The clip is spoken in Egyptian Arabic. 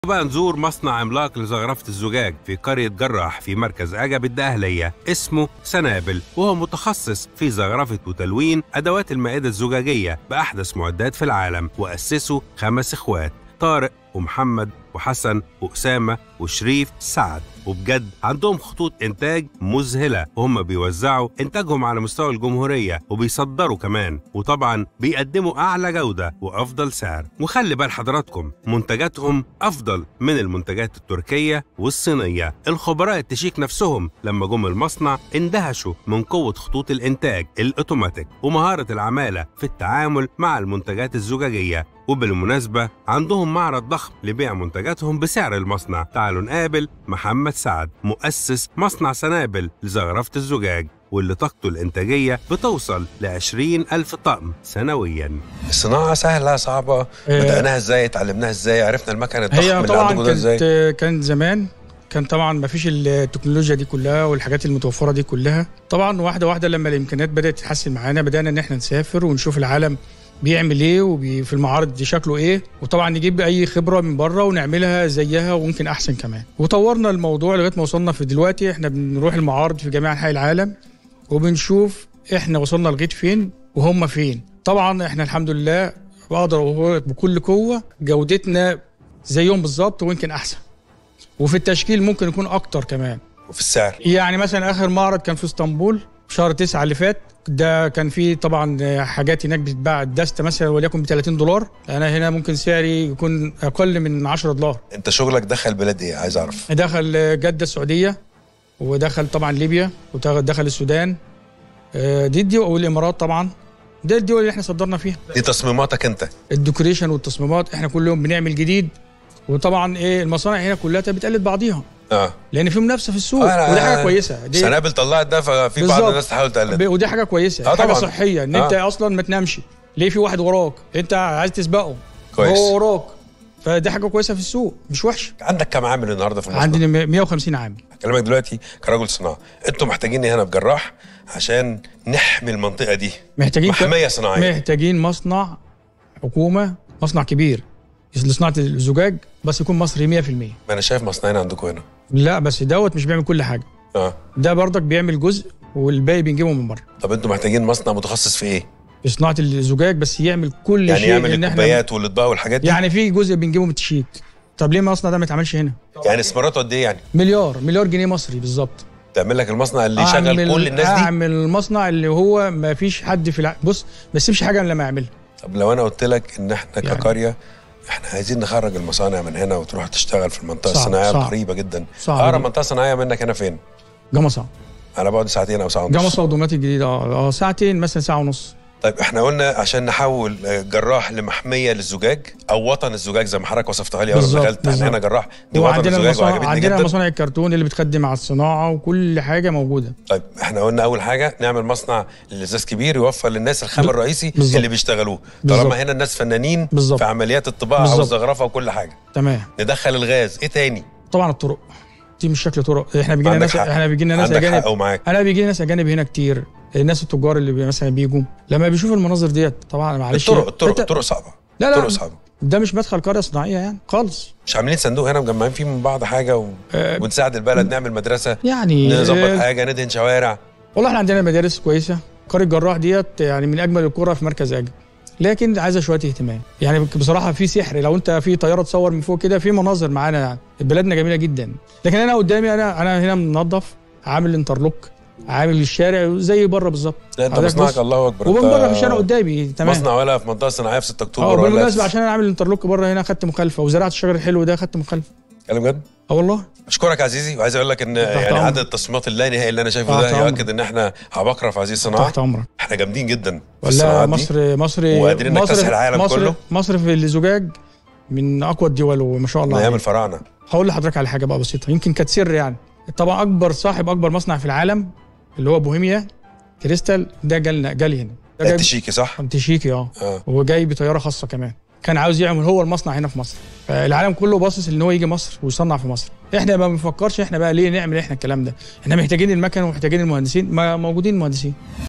بقى نزور مصنع عملاق لزخرفة الزجاج في قرية جراح في مركز عجب الدقهلية اسمه سنابل وهو متخصص في زخرفة وتلوين أدوات المائدة الزجاجية بأحدث معدات في العالم وأسسه خمس إخوات طارق ومحمد وحسن وأسامة وشريف سعد وبجد عندهم خطوط إنتاج مذهلة وهم بيوزعوا إنتاجهم على مستوى الجمهورية وبيصدروا كمان وطبعا بيقدموا أعلى جودة وأفضل سعر وخلي بال حضراتكم منتجاتهم أفضل من المنتجات التركية والصينية الخبراء التشيك نفسهم لما جم المصنع اندهشوا من قوة خطوط الإنتاج الأوتوماتيك ومهارة العمالة في التعامل مع المنتجات الزجاجية وبالمناسبة عندهم معرض ضخم لبيع منتجاتهم بسعر المصنع تعالوا نقابل محمد سعد مؤسس مصنع سنابل لزخرفة الزجاج واللي طاقته الإنتاجية بتوصل ل 20 ألف طقم سنوياً الصناعة سهلة صعبة آه. بدأناها ازاي اتعلمناها ازاي عرفنا المكن الضخم هي اللي طبعا عندكم ده ازاي كانت كان زمان كان طبعا ما فيش التكنولوجيا دي كلها والحاجات المتوفره دي كلها طبعا واحده واحده لما الامكانيات بدات تتحسن معانا بدانا ان احنا نسافر ونشوف العالم بيعمل ايه وفي المعارض دي شكله ايه وطبعا نجيب اي خبره من بره ونعملها زيها وممكن احسن كمان وطورنا الموضوع لغايه ما وصلنا في دلوقتي احنا بنروح المعارض في جميع انحاء العالم وبنشوف احنا وصلنا لغايه فين وهم فين طبعا احنا الحمد لله بقدر أقول بكل قوه جودتنا زيهم بالظبط ويمكن احسن وفي التشكيل ممكن يكون اكتر كمان وفي السعر يعني مثلا اخر معرض كان في اسطنبول في شهر تسعة اللي فات ده كان فيه طبعا حاجات هناك بتتباع الدستة مثلا وليكن ب 30 دولار انا هنا ممكن سعري يكون اقل من 10 دولار انت شغلك دخل بلاد ايه عايز اعرف دخل جدة السعودية ودخل طبعا ليبيا ودخل السودان آه، دي الدول والامارات طبعا ده الدول اللي احنا صدرنا فيها دي تصميماتك انت الديكوريشن والتصميمات احنا كل يوم بنعمل جديد وطبعا ايه المصانع هنا كلها بتقلد بعضيها اه لان في منافسه في السوق أنا- ودي حاجه كويسه دي سنابل طلعت ده ففي بعض بالظبط. الناس تحاول تقلد ب- ودي حاجه كويسه آه حاجه طبعاً. صحيه ان آه. انت اصلا ما تنامش ليه في واحد وراك انت عايز تسبقه كويس. هو وراك فدي حاجه كويسه في السوق مش وحشه عندك كام عامل النهارده في المصنع عندنا 150 عامل اكلمك دلوقتي كرجل صناعه انتوا محتاجيني هنا في جراح عشان نحمي المنطقه دي محتاجين ك- محميه صناعيه محتاجين مصنع حكومه مصنع كبير لصناعه الزجاج بس يكون مصري 100% ما انا شايف مصنعين عندكم هنا لا بس دوت مش بيعمل كل حاجه اه ده برضك بيعمل جزء والباقي بنجيبه من بره طب انتوا محتاجين مصنع متخصص في ايه في صناعه الزجاج بس يعمل كل يعني شيء يعمل ان احنا الكوبايات والاطباق والحاجات دي يعني في جزء بنجيبه من التشيك طب ليه المصنع ده ما يتعملش هنا يعني استثماراته قد ايه يعني مليار مليار جنيه مصري بالظبط تعمل لك المصنع اللي يشغل كل الناس دي اعمل المصنع اللي هو ما فيش حد في الع... بص ما تسيبش حاجه الا لما يعملها طب لو انا قلت لك ان احنا يعني. كقريه احنا عايزين نخرج المصانع من هنا وتروح تشتغل في المنطقه صعب، الصناعيه صعب. قريبه جدا صعب اقرب جدا. منطقه صناعيه منك هنا فين؟ جمصة انا بعد ساعتين او ساعه ونص جمصة ودمياط الجديدة اه اه ساعتين مثلا ساعة ونص طيب احنا قلنا عشان نحول آه، جراح لمحميه للزجاج او وطن الزجاج زي ما حضرتك وصفتها لي اول ما بالظبط، دخلت احنا بالظبط. هنا جراح دي وطن وعندنا الزجاج المصانع وعجبتني عندنا جدا مصانع الكرتون اللي بتخدم على الصناعة وكل حاجة موجودة طيب احنا قلنا اول حاجه نعمل مصنع للازاز كبير يوفر للناس الخام ب- الرئيسي بالظبط. اللي بيشتغلوه بالظبط. طالما هنا الناس فنانين بالظبط. في عمليات الطباعه بالظبط. والزخرفه وكل حاجه تمام ندخل الغاز ايه تاني طبعا الطرق دي مش شكل طرق احنا بيجينا عندك ناس حق. احنا بيجينا ناس عندك اجانب حق ومعاك انا بيجي ناس اجانب هنا كتير الناس التجار اللي بي- مثلا بيجوا لما بيشوفوا المناظر ديت طبعا معلش الطرق الطرق أنت- الطرق صعبه لا لا الطرق صعبه ده مش مدخل قريه صناعيه يعني خالص مش عاملين صندوق هنا مجمعين فيه من بعض حاجه و... آه، ونساعد البلد نعمل مدرسه يعني نظبط آه، حاجه ندهن شوارع والله احنا عندنا مدارس كويسه قريه جراح ديت يعني من اجمل القرى في مركز اجل لكن عايزه شويه اهتمام يعني بصراحه في سحر لو انت في طياره تصور من فوق كده في مناظر معانا يعني بلدنا جميله جدا لكن انا قدامي انا انا هنا منظف عامل انترلوك عامل الشارع زي بره بالظبط لا انت حضرتك مصنعك بص، الله اكبر ومن انت بره في الشارع قدامي تمام مصنع ولا في منطقه صناعيه في 6 اه اكتوبر ولا بالمناسبه في- عشان انا عامل الانترلوك بره هنا خدت مخالفه وزرعت الشجر الحلو ده خدت مخالفه كلام جد اه والله اشكرك عزيزي وعايز اقول لك ان يعني أمرك. عدد التصميمات اللانهائي اللي انا شايفه تحت ده أمرك. يؤكد ان احنا عباقره في هذه الصناعه تحت امرك احنا جامدين جدا في ولا الصناعات دي مصر مصر وقادرين مصر نكتسح العالم مصر كله. مصر في الزجاج من اقوى الدول وما شاء الله من ايام عليه. الفراعنه هقول لحضرتك على حاجه بقى بسيطه يمكن كانت سر يعني طبعا اكبر صاحب اكبر مصنع في العالم اللي هو بوهيميا كريستال ده جالنا جالي هنا ده جاي التشيكي صح؟ تشيكي اه اه هو جاي بطياره خاصه كمان كان عاوز يعمل هو المصنع هنا في مصر فالعالم كله باصص ان هو يجي مصر ويصنع في مصر احنا ما بنفكرش احنا بقى ليه نعمل احنا الكلام ده احنا محتاجين المكن ومحتاجين المهندسين ما موجودين المهندسين